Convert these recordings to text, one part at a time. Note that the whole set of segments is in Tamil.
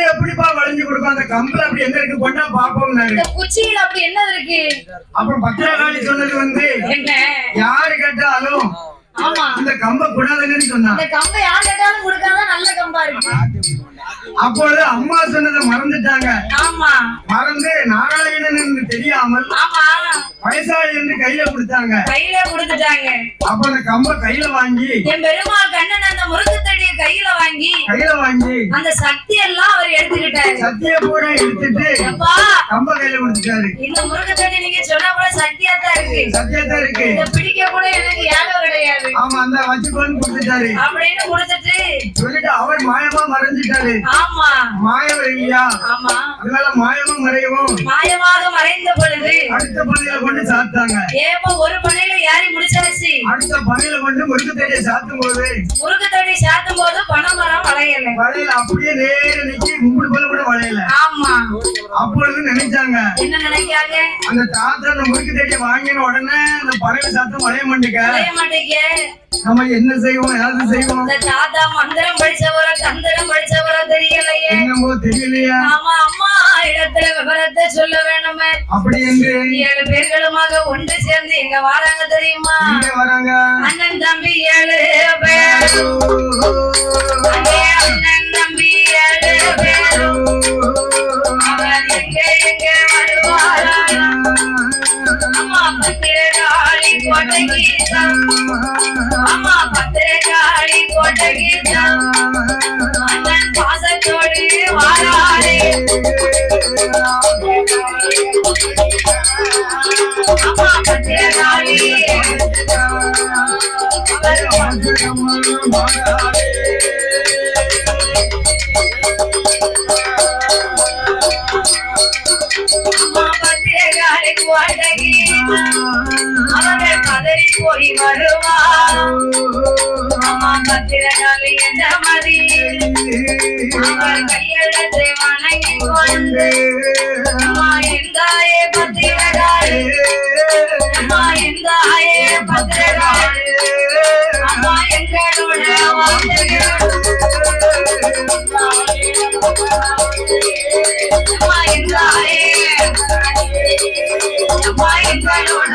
எப்படிப்பா வளைஞ்சு கொடுக்கும் அந்த கம்புல அப்படி என்ன இருக்கு கொண்டா பாப்போம்னாரு இந்த குச்சியில அப்படி என்ன இருக்கு அப்புறம் பத்திரகாளி சொன்னது வந்து என்ன யாரு கேட்டாலும் ஆமா அந்த கம்ப கூடாதுன்னு சொன்னா இந்த கம்பை யார் கேட்டாலும் கொடுக்காத நல்ல கம்பா இருக்கு அப்பொழுது அம்மா சொன்னதை மறந்துட்டாங்க ஆமா மறந்து நாராயணன் என்று தெரியாமல் ஆமா வயசாளி என்று கையில கொடுத்தாங்க கையில கொடுத்துட்டாங்க அப்ப அந்த கம்ப கையில வாங்கி என் பெருமாள் கண்ணன் அந்த முறுக்கு தடிய கையில வாங்கி கையில வாங்கி அந்த சக்தி எல்லாம் அவர் எடுத்துக்கிட்டாரு சத்திய பூரா எடுத்துட்டு அப்பா கம்ப கையில கொடுத்துட்டாரு இந்த முறுக்கு தடி நீங்க சொன்ன கூட சக்தியா தான் இருக்கு சத்தியத்தான் இருக்கு இத பிடிக்க கூட எனக்கு யாரும் கிடையாது ஆமா அந்த வச்சுக்கோன்னு கொடுத்துட்டாரு அப்படின்னு கொடுத்துட்டு சொல்லிட்டு அவர் மாயமா மறைஞ்சிட்டாரு ஆமா மாயம் இல்லையா ஆமா அதனால மாயமும் மறையவும் மாயமாக மறைந்த பொழுது அடுத்த பணியில கொண்டு சாத்தாங்க ஏப்ப ஒரு பனையில ஏறி முடிச்சாச்சு அடுத்த பணியில கொண்டு முறுக்கு தடியை சாத்தும் போது முறுக்கு தடி சாத்தும் போது பனைமரம் வளையல வளையல அப்படியே நேர நிக்கி கும்பிடு போல கூட வளையல ஆமா அப்பொழுது நினைச்சாங்க என்ன நினைக்காங்க அந்த தாத்தா அந்த முறுக்கு தடியை வாங்கின உடனே அந்த பறவை சாத்தம் வளைய மாட்டேங்க வளைய மாட்டேங்க நம்ம என்ன செய்வோம் ஏதாவது செய்வோம் இந்த தாத்தா மந்திரம் படிச்சவரோ தந்திரம் படிச்சவரோ தெரியலையே என்னமோ தெரியலையா ஆமா அம்மா இடத்துல விவரத்தை சொல்ல வேணுமே அப்படி என்று ஏழு பேர்களுமாக ஒன்று சேர்ந்து எங்க வாராங்க தெரியுமா இங்க வராங்க அண்ணன் தம்பி ஏழு பேர் அடே அண்ணன் தம்பி ஏழு பேர் அவர் எங்க எங்க வருவாரா அம்மா பத்திரகாளி கோட்டைக்கு அம்மா பத்திரகாளி கோட்டைக்கு அண்ணன் பாசத்தோடு வாராரே அம்மா பத்திரகாளி அம்மா பத்திரகாளி கோட்டைக்கு அவர்கள் கதறி போய் வருவார் அம்மா பத்திரகாளி என்ற மதி அவர் கையெழுத்தை வணங்கி கொண்டு அம்மா எந்தாயே பத்திரகாளி அம்மா எந்தாயே பத்திரகாளி அம்மா எங்களோட வார்த்தைகளோடு அம்மா எந்தாயே அம்மா எங்களோட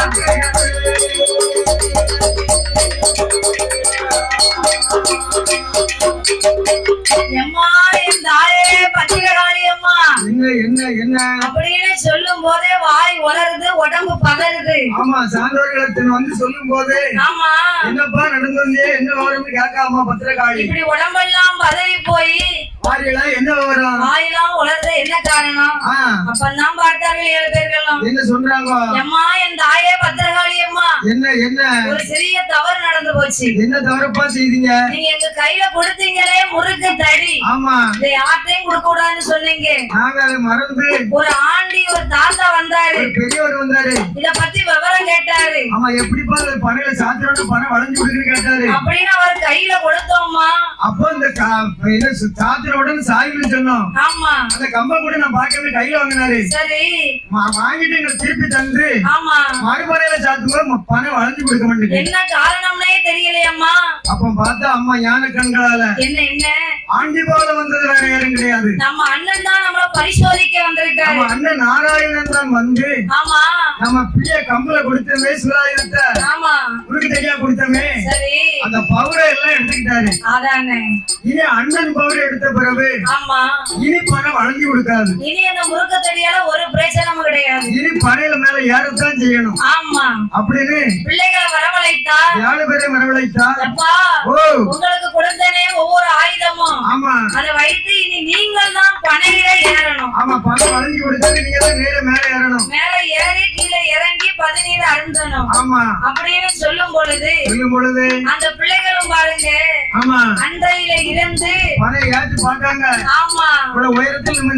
எம்மா என் தாயே பத்திரகாளி அம்மா என்ன என்ன என்ன அப்படின்னு சொல்லும் போதே வாய் உலருது உடம்பு பதறுது ஆமா சான்றோர்களத்தின் வந்து சொல்லும் போது ஆமா என்னப்பா நடந்தது என்ன விவரம்னு கேட்காம பத்திரகாளி இப்படி உடம்பெல்லாம் பதறி போய் வாரியெல்லாம் என்ன விவரம் வாயெல்லாம் உலர்றது என்ன காரணம் ஆ, அப்பந்தான் பார்த்தார்கள் ஏழு பேர்களும் என்ன சொல்றாங்க எம்மா என் தாயே பத்திரகாளி அம்மா என்ன என்ன ஒரு சிறிய தவறு நடந்து போச்சு என்ன தவறப்பா செய்தீங்க நீங்க எங்க கையில கொடுத்தீங்களே முறுக்கு தடி ஆமா இதை யார்ட்டையும் கொடுக்க கூடாதுன்னு சொன்னீங்க நாங்க அதை மறந்து ஒரு ஆண்டி ஒரு தாத்தா வந்தாரு ஒரு பெரியவர் வந்தாரு இத பத்தி விவரம் கேட்டாரு ஆமா எப்படிப்பா அந்த பனையில சாத்திரோட பணம் வளைஞ்சு கொடுக்குன்னு கேட்டாரு அப்படின்னு அவர் கையில கொடுத்தோம்மா அப்போ இந்த கா- என்ன சு- சாத்திர உடனே சாய்வுன்னு சொன்னோம் ஆமா அந்த கம்பம் கூட நான் பார்க்கவே கையில வாங்கினாரு சரி மா- வாங்கிட்டு எங்களுக்கு திருப்பி தந்து ஆமா மறுபறையில சாத்தும் போது ம- பணம் வளைஞ்சு கொடுக்க மாட்டேங்குது என்ன காரணம்னே தெரியலையம்மா அப்ப பார்த்தா அம்மா ஞான கண்களால என்ன என்ன ஆண்டி போல வந்தது வேற யாரும் கிடையாது நம்ம அண்ணன் தான் நம்மள பரிசோதிக்க வந்திருக்காரு நம்ம அண்ணன் நாராயணன் தான் வந்து ஆமா நம்ம பிள்ளைய கம்பல கொடுத்தமே சுதாயிரத்தை ஆமா உருக்கு தெரியா கொடுத்தமே சரி அந்த பவரை எல்லாம் எடுத்துக்கிட்டாரு அதானே இனி அண்ணன் பவர் எடுத்த பிறகு ஆமா இனி பணம் வளைஞ்சு கொடுக்காது இனி அந்த முறுக்கு தடியால ஒரு பிரச்சனையும் கிடையாது இனி பனையில மேல ஏறத்தான் செய்யணும் ஆமா அப்படின்னு பிள்ளைகளை வரவழைத்தா ஏழு பேரை மரவழைத்தா அப்பா ஓ உங்களுக்கு கொடுத்தனே ஒவ்வொரு ஆயுதமும் ஆமா அதை வைத்து இனி நீங்கள் தான் பனையில ஏறணும் ஆமா பணம் வளைஞ்சு கொடுத்தது நீங்க தான் நேர மேல ஏறணும் மேல ஏறி கீழே இறங்கி பதினீர் அருந்தணும் ஆமா அப்படின்னு சொல்லும் பொழுது சொல்லும் பொழுது அந்த பிள்ளைகளும் பாருங்க ஆமா அன்றையில இருந்து பனை ஏற்றி பார்த்தாங்க ஆமா இவ்வளவு உயரத்தில் நம்ம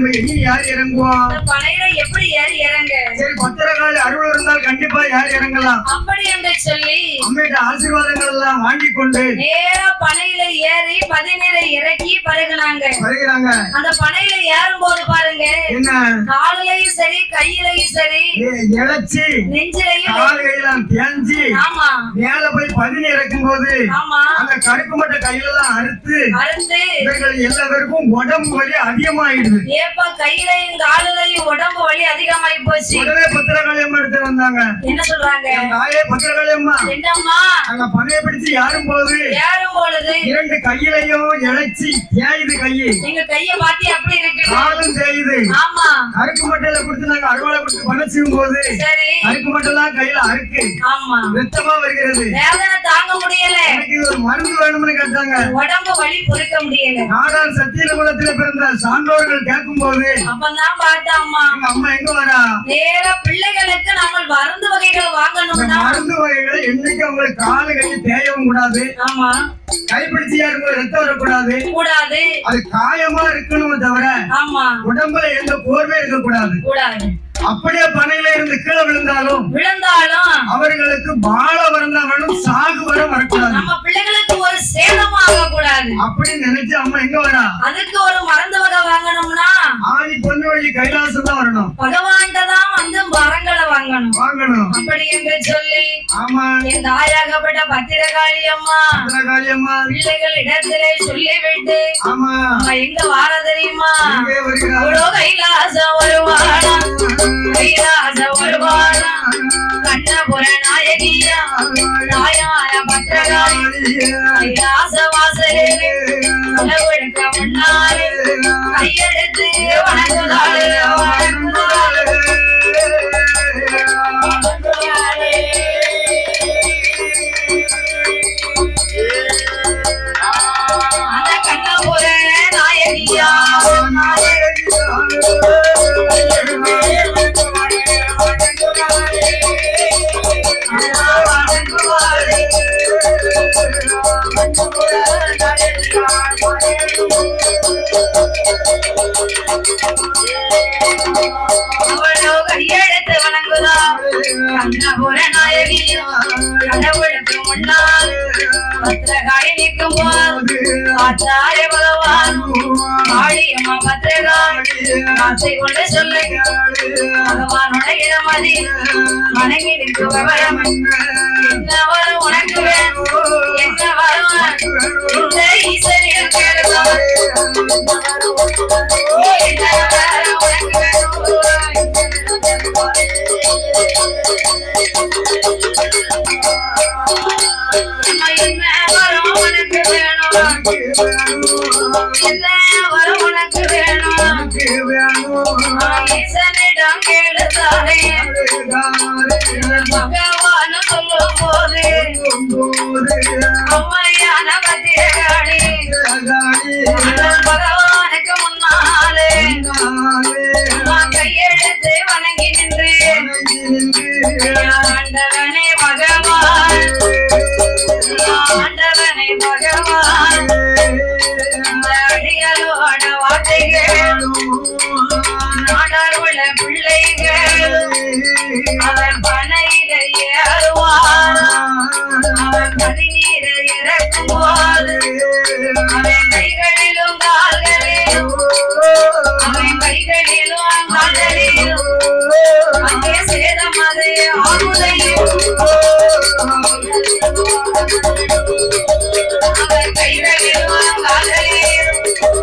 நம்ம எண்ணி யார் இறங்குவோம் இந்த பனையில எப்படி ஏறி இறங்க சரி பத்திரகாளி அருள் இருந்தால் கண்டிப்பா யார் இறங்கலாம் அப்படி என்று சொல்லி அம்மையிட்ட ஆசீர்வாதங்கள் எல்லாம் வாங்கி கொண்டு நேரா பனையில ஏறி பதினீரை இறக்கி பருகுனாங்க வருகிறாங்க அந்த பனையில ஏறும் போது பாருங்க என்ன காலிலையும் சரி கையிலையும் சரி இ- இழைச்சி நெஞ்சிலையும் கால் கையெல்லாம் தேஞ்சி ஆமா மேல போய் பதினி இறக்கும் போது ஆமா அந்த கருப்பு மட்ட கையில எல்லாம் அறுத்து அறுத்து இவர்கள் எல்லாருக்கும் உடம்பு வலி அதிகமாயிடுது ஏப்பா கையிலையும் காலிலையும் உடம்பு வலி அதிகமாயி போச்சு உடனே பத்திரகாளியம்மா எடுத்து வந்தாங்க என்ன சொல்றாங்க தாயே பத்திரகாளியம்மா என்னம்மா அங்க பனைய பிடிச்சு யாரும் போது ஏறும் பொழுது இரண்டு கையிலையும் இழைச்சி தேயுது கையு எங்க கைய பாத்தி அப்படி இருக்கு காலும் தேயுது ஆமா அறுக்கு மட்டையில கொடுத்து நாங்க அறுவாலை கொடுத்து பணச்சியும் போது சரி அறுக்கு மட்டெல்லாம் கையில அறுக்கு ஆமா ரத்தமா வருகிறது வேதனை தாங்க முடியல எனக்கு ஒரு மருந்து வேணும்னு கேட்டாங்க உடம்பு வலி பொறுக்க முடியல நாடார் சத்தியல குலத்துல பிறந்த சான்றோர்கள் கேட்கும் போது அப்பதான் பார்த்தா அம்மா எங்க அம்மா எங்க வரா நேர பிள்ளைகளுக்கு நம்ம மருந்து வகைகள் இந்த வாங்கணும்னா மருந்து வகைகளை என்னைக்கு அவங்களுக்கு காலு கை தேயவும் கூடாது ஆமா கைப்பிடிச்சு யாருக்கும் ரத்தம் வரக்கூடாது கூடாது அது காயமா இருக்கணுமே தவிர ஆமா உடம்புல எந்த கோர்வே இருக்கக்கூடாது கூடாது அப்படியே பனையில இருந்து கீழே விழுந்தாலும் விழுந்தாலும் அவர்களுக்கு பால வரந்தா வேணும் சாகு வர வரக்கூடாது நம்ம பிள்ளைகளுக்கு ஒரு சேதம் ஆகக்கூடாது அப்படின்னு நினைச்சு அம்மா எங்க வரா அதுக்கு ஒரு மருந்து வகை வாங்கணும்னா ஆதி பொண்ணு வழி கைலாசம் தான் வரணும் பகவான்கிட்ட தான் வந்து மரங்களை வாங்கணும் வாங்கணும் அப்படி என்று சொல்லி ஆமா என் தாயாகப்பட்ட பத்திரகாளி அம்மா காளியம்மா பிள்ளைகள் இடத்திலே சொல்லிவிட்டு ஆமா அம்மா எங்க வார தெரியுமா எங்கே வருகிறார் ஒரு கைலாசம் வருவானா கைலாசம் வருவானா கண்ணபுர நாயகியா தாயான பத்திரகாளி கைலாச வாசலிலே உணவெடுக்க முன்னாலே கையெடுத்து வணங்குதாளே வணங்குதாளே வணங்குதாளே அந்த கண்ணபுர நாயகியா அவளோ கையெடுத்து வணங்குதா கண்ணபுர நாயகியா கடவுளுக்கு முன்னால் பத்திரகாளி நிற்கும் போது ஆச்சார பகவான் காளியம்மா பத்திரகாளி ஆசை கொண்டு சொல்லு பகவானோட இடமதி வணங்கி நிற்கும் விவரம் என்ன வரும் உனக்கு வேணும் என்ன வரும் இந்த ஈசனிடம் கேளுங்கள் என்ன வரும் உனக்கு வேணும் என்ன வரும் உனக்கு வேணும் என்ன வரும் உனக்கு வேணும் ஈசனிடம் கேளுதானே பகவான் சொல்லும் போது அம்மையான பத்திரகாளி பகவானுக்கு முன்னாலே நான் கையெழுத்து வணங்கி நின்று ஆண்டவனே பகவான் ஆண்டவனே பகவான் இந்த அடிகளோட வார்த்தைகள் நாடார் உள்ள பிள்ளைகள் அவன் பனையில ஏறுவான் அவன் பதினீரை இறக்கும் போது அவன் கைகளிலும் கால்களிலும் அவன் கைகளிலும் கால்களிலும் அங்கே சேதம் அது ஆகுதையும் அவன் கைகளிலும் கால்களிலும்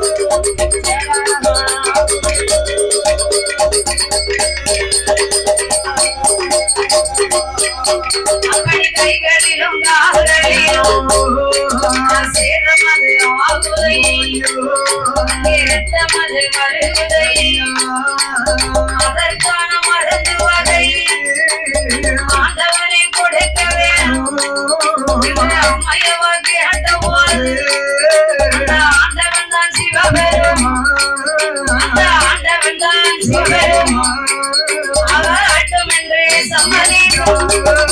அப்படி கைகளிலும் கால்களிலும் சேதம் அது ஆகுதையும் அங்கே ரத்தம் அது வருகுதையும் அதற்கான மருந்து வகை ஆண்டவனை கொடுக்க வேணும் இந்த அம்மையவா கேட்ட போது அந்த ஆண்டவன் தான் சிவபெரும் அந்த ஆண்டவன் தான் சிவபெரும் அவர் ஆட்டும் என்று சம்மதிக்கும்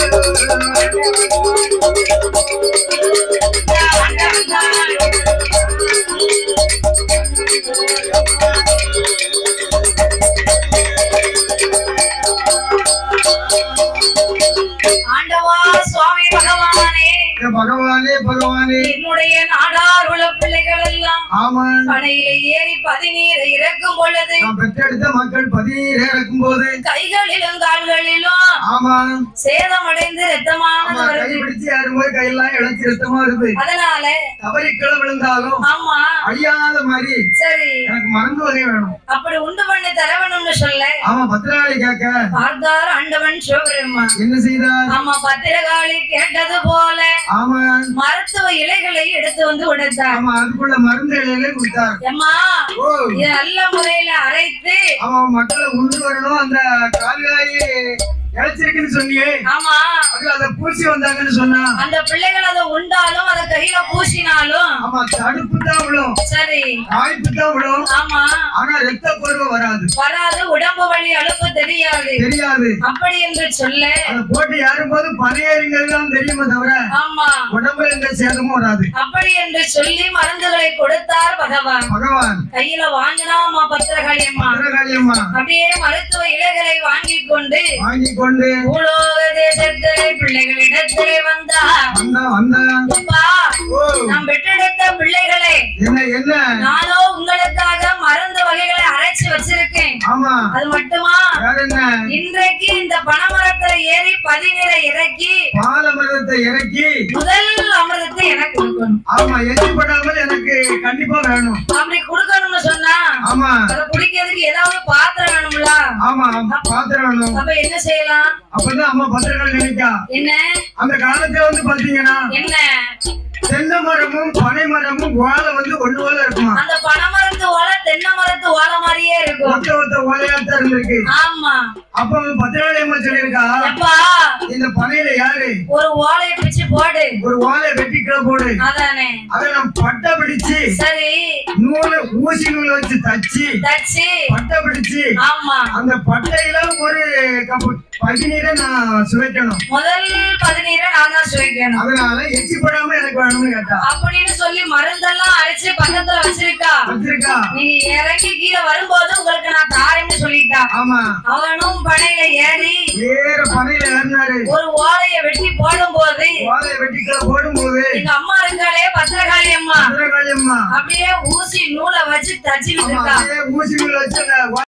இந்த ஆண்டவன் தான் தானே என்னுடைய நாடார் உள்ள பிள்ளைகள் எல்லாம் ஆமா பனையில ஏறி பதினீரை இறக்கும் பொழுது நான் பெற்றெடுத்த மக்கள் பதினீர் இறக்கும் போது கைகளிலும் கால்களிலும் ஆமா சேதமடைந்து ரத்தமானது ஆமா கை வருது பிடிச்சு யாரும்போது கையெல்லாம் இழைச்சி ரத்தமா இருக்கு அதனால தவறி கீழே விழுந்தாலும் ஆமா அழியாத மாதிரி சரி எனக்கு மருந்து வகை வேணும் அப்படி உண்டு பண்ணி தரவணும்னு சொல்ல ஆமா பத்திரகாளி கேட்க பார்த்தார் ஆண்டவன் சிவபெருமா என்ன செய்தார் ஆமா பத்திரகாளி கேட்டது போல ஆமா மருத்துவ இலைகளை எடுத்து வந்து உடைத்தார் ஆமா அதுக்குள்ள மருந்து இலையில கொடுத்தார் ஏம்மா ஓ இது நல்ல முறையில அரைத்து அவன் மக்களை உண்டு வரணும் அந்த கால்காயி இழைச்சிருக்குன்னு சொன்னியே ஆமா அது அதை பூசி வந்தாங்கன்னு சொன்னா அந்த பிள்ளைகள் அதை உண்டாலும் அதை கையில பூசினாலும் ஆமா தடுப்பு தான் விழும் சரி வாய்ப்பு தான் விழும் ஆமா ஆனா ரத்த போர்வை வராது வராது உடம்பு வலி அழுப்பு தெரியாது தெரியாது அப்படி என்று சொல்ல அதை போட்டு யாரும் போது பனையேறுங்கிறது தான் தெரியுமே தவிர ஆமா உடம்புல எந்த சேதமும் வராது அப்படி என்று சொல்லி மருந்துகளை கொடுத்தார் பகவான் பகவான் கையில வாங்கினாமா பத்திரகாளி அம்மா பத்திரகாளியம்மா அப்படியே மருத்துவ இலைகளை வாங்கி கொண்டு வாங்கி கொண்டு பூலோக தேசத்திலே பிள்ளைகளிடத்திலே வந்தார் வந்தா வந்தா அப்பா ஓ நாம் பெற்றெடுத்த பிள்ளைகளை என்ன என்ன நானோ உங்களுக்காக மருந்து வகைகளை அரைச்சு வச்சிருக்கேன் ஆமா அது மட்டுமா வேற என்ன இன்றைக்கு இந்த பனைமரத்துல ஏறி பதினீரை இறக்கி பால மரத்தை இறக்கி முதல் அமிர்தத்தை எனக்கு கொடுக்கணும் ஆமா எச்சிப்படாமல் எனக்கு கண்டிப்பா வேணும் அப்படி கொடுக்கணும்னு சொன்னா ஆமா அதை குடிக்கிறதுக்கு ஏதாவது பாத்திரம் வேணும்ல ஆமா ஆமா பாத்திரம் வேணும் அப்ப என்ன செய்யலாம் அப்பதான் அம்மா பத்திரகாளி நினைக்கா என்ன அந்த காலத்துல வந்து பாத்தீங்கன்னா என்ன தென்னை மரமும் பனை மரமும் ஓலை வந்து ஒண்ணு போல இருக்குமா அந்த பனைமரத்து ஓலை தென்னை மரத்து ஓலை மாதிரியே இருக்கும் ஒத்த ஒத்த ஓலையாத்தான் இருந்திருக்கு ஆமா அப்ப வந்து பத்திரகாளி அம்மா சொல்லியிருக்கா எப்பா இந்த பனையில யாரு ஒரு ஓலையை பிச்சு போடு ஒரு ஓலை வெட்டி கீழே போடு அதானே அதை நான் பட்டை பிடிச்சு சரி நூலு ஊசி நூல் வச்சு தச்சு தச்சு பட்டை பிடிச்சு ஆமா அந்த பட்டையில ஒரு கப்பு பதினீரை நான் சுவைக்கணும் முதல் பதினீரை நான் தான் சுவைக்கணும் அதனால எச்சி படாம எனக்கு வேணும்னு கேட்டா அப்படின்னு சொல்லி மருந்தெல்லாம் அரைச்சு பக்கத்துல வச்சிருக்கா வச்சிருக்கா நீங்க இறங்கி கீழே வரும்போது உங்களுக்கு நான் தாரேன்னு சொல்லிட்டா ஆமா அவனும் பனையில ஏறி வேற பனையில ஏறினாரு ஒரு ஓலையை வெட்டி போடும் போது ஓலையை வெட்டி கீழே போடும்போது எங்க அம்மா இருக்காளே பத்திரகாளி அம்மா பத்திரகாளி அம்மா அப்படியே ஊசி நூலை வச்சு தச்சுக்கிட்டு ஆமா இருக்கா அதே ஊசி நூல் வச்சு அந்த